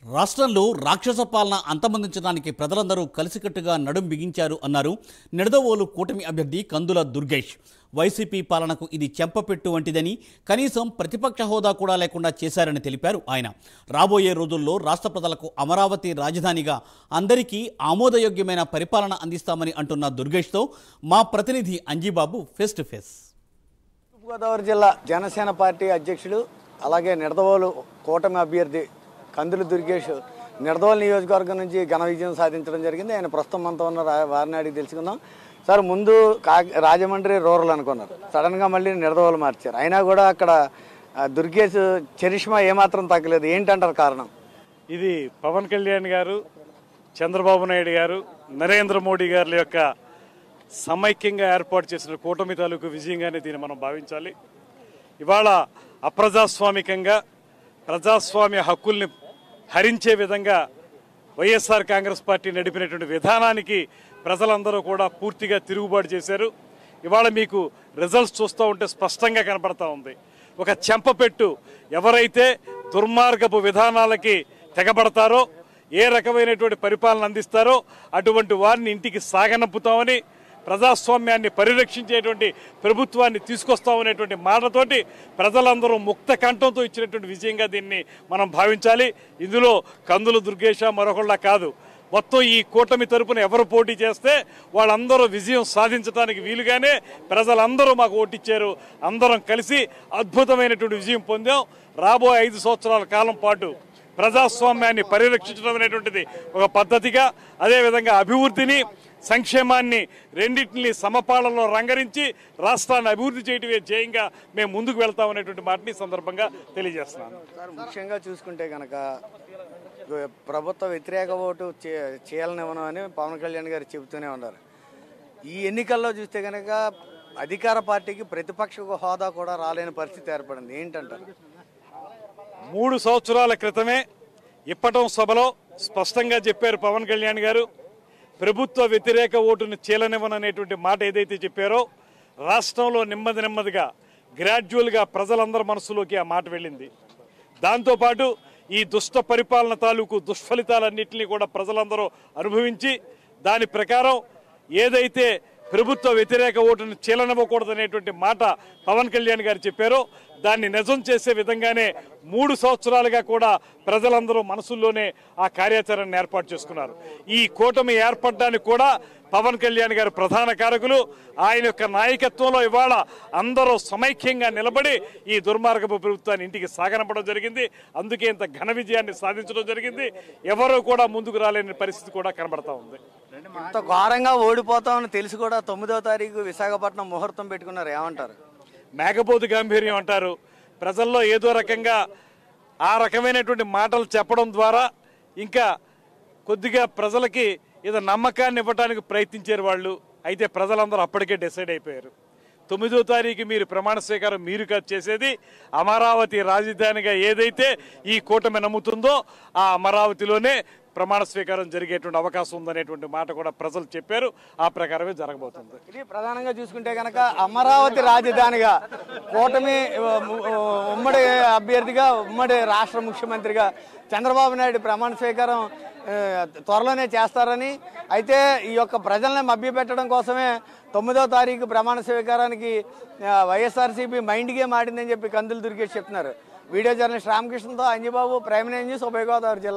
రాష్ట్రంలో రాక్షస పాలన అంతమొందించడానికి ప్రజలందరూ కలిసికట్టుగా నడుం బిగించారు అన్నారు నిడదవోలు కూటమి అభ్యర్థి కందుల దుర్గేష్ వైసీపీ పాలనకు ఇది చెంపపెట్టు వంటిదని కనీసం ప్రతిపక్ష హోదా కూడా లేకుండా చేశారని తెలిపారు ఆయన రాబోయే రోజుల్లో రాష్ట్ర ప్రజలకు అమరావతి రాజధానిగా అందరికీ ఆమోదయోగ్యమైన పరిపాలన అందిస్తామని అంటున్న దుర్గేష్తో మా ప్రతినిధి Anjibabu face to face Thurpu Godavari జిల్లా జనసేన పార్టీ అధ్యక్షులు అలాగే నిడదవోలు కూటమి అభ్యర్థి కందులు దుర్గేష్ నిడదవోలు నియోజకవర్గం నుంచి ఘన విజయం సాధించడం జరిగింది ఆయన ప్రస్తుతం మనతో ఉన్న రా- వారిని అడిగి తెలుసుకుందాం సార్ ముందు కా రాజమండ్రి రూరల్ అనుకున్నారు సడన్గా మళ్ళీ నిడదవోలు మార్చారు అయినా కూడా అక్కడ ఆ, దుర్గేష్ చరిష్మా ఏమాత్రం తగ్గలేదు ఏంటంటారు కారణం ఇది పవన్ కళ్యాణ్ గారు చంద్రబాబు నాయుడు గారు నరేంద్ర మోడీ గారి యొక్క సమైక్యంగా ఏర్పాటు చేసిన కూటమి తాలూకు విజయంగానే దీన్ని మనం భావించాలి ఇవాళ అప్రజాస్వామికంగా ప్రజాస్వామ్య హక్కుల్ని హరించే విధంగా వైఎస్ఆర్ కాంగ్రెస్ పార్టీ నడిపినటువంటి విధానానికి ప్రజలందరూ కూడా పూర్తిగా తిరుగుబాటు చేశారు ఇవాళ మీకు రిజల్ట్స్ చూస్తూ ఉంటే స్పష్టంగా కనపడతా ఉంది ఒక చెంపపెట్టు ఎవరైతే దుర్మార్గపు విధానాలకి తెగబడతారో ఏ రకమైనటువంటి పరిపాలన అందిస్తారో అటువంటి వారిని ఇంటికి సాగనంపుతామని ప్రజాస్వామ్యాన్ని పరిరక్షించేటువంటి ప్రభుత్వాన్ని తీసుకొస్తామనేటువంటి మాటతోటి ప్రజలందరూ ముక్త కంఠంతో ఇచ్చినటువంటి విజయంగా దీన్ని మనం భావించాలి ఇందులో కందులు దుర్గేశ మరొకళ్ళ కాదు మొత్తం ఈ కూటమి తరపున ఎవరు పోటీ చేస్తే వాళ్ళందరూ విజయం సాధించడానికి వీలుగానే ప్రజలందరూ మాకు ఓటిచ్చారు అందరం కలిసి అద్భుతమైనటువంటి విజయం పొందాం రాబోయే ఐదు సంవత్సరాల కాలం పాటు ప్రజాస్వామ్యాన్ని పరిరక్షించడం అనేటువంటిది ఒక పద్ధతిగా అదేవిధంగా అభివృద్ధిని సంక్షేమాన్ని రెండింటిని సమపాలనలో రంగరించి రాష్ట్రాన్ని అభివృద్ధి చేయటమే ధ్యేయంగా మేము ముందుకు వెళ్తామనేటువంటి మాటని ఈ సందర్భంగా తెలియజేస్తున్నాను సార్ ముఖ్యంగా చూసుకుంటే కనుక ప్రభుత్వ వ్యతిరేక ఓటు చే- చేయాలనివ్వను అని పవన్ కళ్యాణ్ గారు చెబుతూనే ఉన్నారు ఈ ఎన్నికల్లో చూస్తే కనుక అధికార పార్టీకి ప్రతిపక్ష హోదా కూడా రాలేని పరిస్థితి ఏర్పడింది ఏంటంటారు మూడు సంవత్సరాల క్రితమే ఇప్పటం సభలో స్పష్టంగా చెప్పారు పవన్ కళ్యాణ్ గారు ప్రభుత్వ వ్యతిరేక ఓటును చీలనివ్వననేటువంటి మాట ఏదైతే చెప్పారో రాష్ట్రంలో నెమ్మది నెమ్మదిగా గ్రాడ్యువల్గా ప్రజలందరి మనసులోకి ఆ మాట వెళ్ళింది దాంతోపాటు ఈ దుష్ట పరిపాలన తాలూకు దుష్ఫలితాలన్నింటినీ కూడా ప్రజలందరూ అనుభవించి దాని ప్రకారం ఏదైతే ప్రభుత్వ వ్యతిరేక ఓటును చీలనివ్వకూడదనేటువంటి మాట పవన్ కళ్యాణ్ గారు చెప్పారో దాన్ని నిజం చేసే విధంగానే మూడు సంవత్సరాలుగా కూడా ప్రజలందరూ మనసుల్లోనే ఆ కార్యాచరణను ఏర్పాటు చేసుకున్నారు ఈ కూటమి ఏర్పడడానికి కూడా పవన్ కళ్యాణ్ గారు ప్రధాన కారకులు ఆయన యొక్క నాయకత్వంలో ఇవాళ అందరూ సమైక్యంగా నిలబడి ఈ దుర్మార్గపు ప్రభుత్వాన్ని ఇంటికి సాగనంపడం జరిగింది అందుకే ఇంత ఘన విజయాన్ని సాధించడం జరిగింది ఎవరూ కూడా ముందుకు రాలేని పరిస్థితి కూడా కనబడతా ఉంది ఇంత ఘోరంగా ఓడిపోతామని తెలిసి కూడా తొమ్మిదవ తారీఖు విశాఖపట్నం ముహూర్తం పెట్టుకున్నారు ఏమంటారు మేకపోతు గాంభీర్యం అంటారు ప్రజల్లో ఏదో రకంగా ఆ రకమైనటువంటి మాటలు చెప్పడం ద్వారా ఇంకా కొద్దిగా ప్రజలకి ఏదో నమ్మకాన్ని ఇవ్వడానికి ప్రయత్నించారు వాళ్ళు అయితే ప్రజలందరూ అప్పటికే డిసైడ్ అయిపోయారు తొమ్మిదో తారీఖు మీరు ప్రమాణ స్వీకారం మీరు కాదు చేసేది అమరావతి రాజధానిగా ఏదైతే ఈ కూటమి నమ్ముతుందో ఆ అమరావతిలోనే ప్రమాణ స్వీకారం జరిగేటువంటి అవకాశం ఉందనేటువంటి మాట కూడా ప్రజలు చెప్పారు ఆ ప్రకారమే జరగబోతుంది ఇది ప్రధానంగా చూసుకుంటే కనుక అమరావతి రాజధానిగా కూటమి ఆ, ము- ఆ, ఉమ్మడి అభ్యర్థిగా ఉమ్మడి రాష్ట్ర ముఖ్యమంత్రిగా చంద్రబాబు నాయుడు ప్రమాణ స్వీకారం ఆ, త్వరలోనే చేస్తారని అయితే ఈ యొక్క ప్రజల్ని మభ్యపెట్టడం కోసమే తొమ్మిదో తారీఖు ప్రమాణ స్వీకారానికి ఆ, వైఎస్ఆర్సీపీ మైండ్ గేమ్ ఆడిందని చెప్పి కందులు దుర్గేష్ చెప్తున్నారు వీడియో జర్నలిస్ట్ రామకృష్ణతో అంజబాబు ప్రైమ్ న్యూస్ ఉభయ గోదావరి జిల్లా